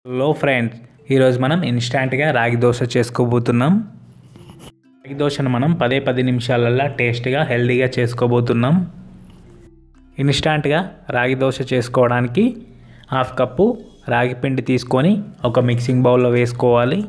hello friends ఈరోజు మనం ఇన్స్టాంట్గా రాగి దోశ చేసుకోబోతున్నాం రాగి దోశను మనం పదే పది నిమిషాలల్లో టేస్ట్గా హెల్తీగా చేసుకోబోతున్నాం ఇన్స్టాంట్గా రాగి దోశ చేసుకోవడానికి హాఫ్ కప్పు రాగి పిండి తీసుకొని ఒక మిక్సింగ్ బౌల్లో వేసుకోవాలి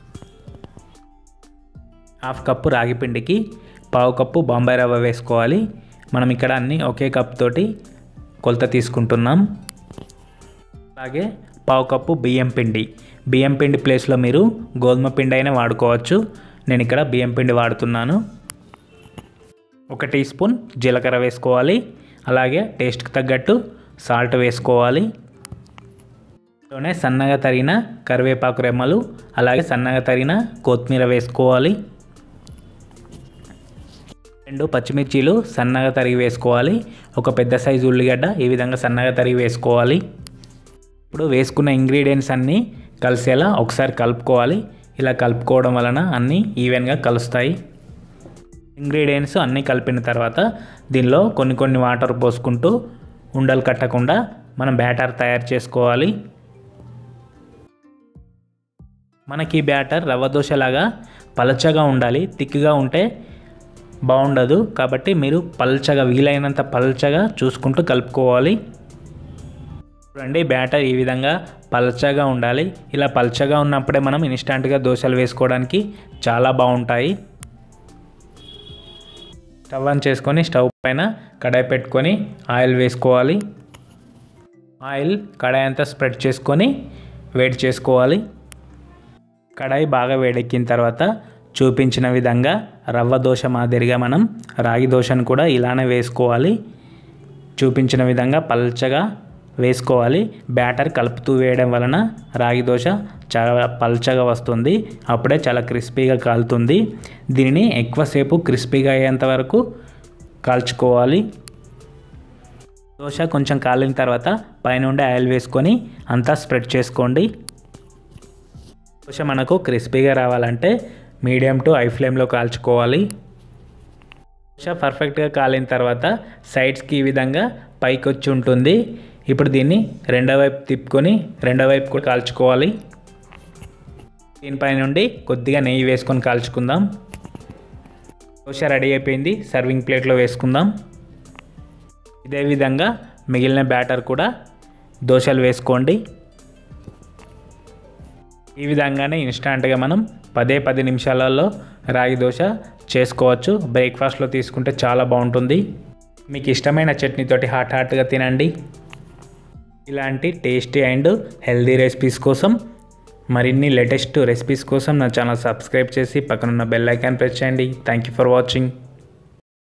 హాఫ్ కప్పు రాగి పిండికి పావు కప్పు బాంబే రవ్వ వేసుకోవాలి మనం ఇక్కడ అన్ని ఒకే కప్ తోటి కొలత తీసుకుంటున్నాం అలాగే పావు కప్పు బియ్యం పిండి బియ్యం పిండి ప్లేస్లో మీరు గోధుమ పిండి అయినా వాడుకోవచ్చు నేను ఇక్కడ బియ్యం పిండి వాడుతున్నాను ఒక టీ స్పూన్ జీలకర్ర వేసుకోవాలి అలాగే టేస్ట్కి తగ్గట్టు సాల్ట్ వేసుకోవాలి లోనే సన్నగా తరిగిన కరివేపాకు రెమ్మలు అలాగే సన్నగా తరిగిన కొత్తిమీర వేసుకోవాలి రెండు పచ్చిమిర్చీలు సన్నగా తరిగి వేసుకోవాలి ఒక పెద్ద సైజు ఉల్లిగడ్డ ఈ విధంగా సన్నగా తరిగి వేసుకోవాలి ఇప్పుడు వేసుకున్న ఇంగ్రీడియంట్స్ అన్నీ కలిసేలా ఒకసారి కలుపుకోవాలి ఇలా కలుపుకోవడం వలన అన్నీ ఈవెన్గా కలుస్తాయి ఇంగ్రీడియంట్స్ అన్నీ కలిపిన తర్వాత దీనిలో కొన్ని కొన్ని వాటర్ పోసుకుంటూ ఉండలు కట్టకుండా మనం బ్యాటర్ తయారు చేసుకోవాలి మనకి ఈ బ్యాటర్ రవ్వ దోశలాగా పలచగా ఉండాలి థిక్గా ఉంటే బాగుండదు కాబట్టి మీరు పల్చగా వీలైనంత పల్చగా చూసుకుంటూ కలుపుకోవాలి చూడండి బ్యాటర్ ఈ విధంగా పల్చగా ఉండాలి ఇలా పల్చగా ఉన్నప్పుడే మనం ఇన్స్టాంట్గా దోశలు వేసుకోవడానికి చాలా బాగుంటాయి స్టవ్ ఆన్ చేసుకొని స్టవ్ పైన కడాయి పెట్టుకొని ఆయిల్ వేసుకోవాలి ఆయిల్ కడాయి అంతా స్ప్రెడ్ చేసుకొని వేడి చేసుకోవాలి కడాయి బాగా వేడెక్కిన తర్వాత చూపించిన విధంగా రవ్వ దోశ మాదిరిగా మనం రాగి దోశను కూడా ఇలానే వేసుకోవాలి చూపించిన విధంగా పల్చగా వేసుకోవాలి బ్యాటర్ కలుపుతూ వేయడం వలన రాగి దోశ చాలా పల్చగా వస్తుంది అప్పుడే చాలా క్రిస్పీగా కాలుతుంది దీనిని ఎక్కువసేపు క్రిస్పీగా అయ్యేంత వరకు కాల్చుకోవాలి దోశ కొంచెం కాలిన తర్వాత పైనుండి ఆయిల్ వేసుకొని అంతా స్ప్రెడ్ చేసుకోండి దోశ మనకు క్రిస్పీగా రావాలంటే మీడియం టు హై ఫ్లేమ్లో కాల్చుకోవాలి దోశ పర్ఫెక్ట్గా కాలిన తర్వాత సైడ్స్కి ఈ విధంగా పైకి వచ్చి ఉంటుంది ఇప్పుడు దీన్ని రెండో వైపు తిప్పుకొని రెండో వైపు కూడా కాల్చుకోవాలి దీనిపై నుండి కొద్దిగా నెయ్యి వేసుకొని కాల్చుకుందాం దోశ రెడీ అయిపోయింది సర్వింగ్ ప్లేట్లో వేసుకుందాం ఇదే విధంగా మిగిలిన బ్యాటర్ కూడా దోశలు వేసుకోండి ఈ విధంగానే ఇన్స్టాంట్గా మనం పదే పది నిమిషాలలో రాగి దోశ చేసుకోవచ్చు బ్రేక్ఫాస్ట్లో తీసుకుంటే చాలా బాగుంటుంది మీకు ఇష్టమైన చట్నీతోటి హాట్ హాట్గా తినండి ఇలాంటి టేస్టీ అండ్ హెల్దీ రెసిపీస్ కోసం మరిన్ని లేటెస్ట్ రెసిపీస్ కోసం నా ఛానల్ సబ్స్క్రైబ్ చేసి పక్కనున్న బెల్ ఐకాన్ ప్రెస్ చేయండి థ్యాంక్ యూ ఫర్ వాచింగ్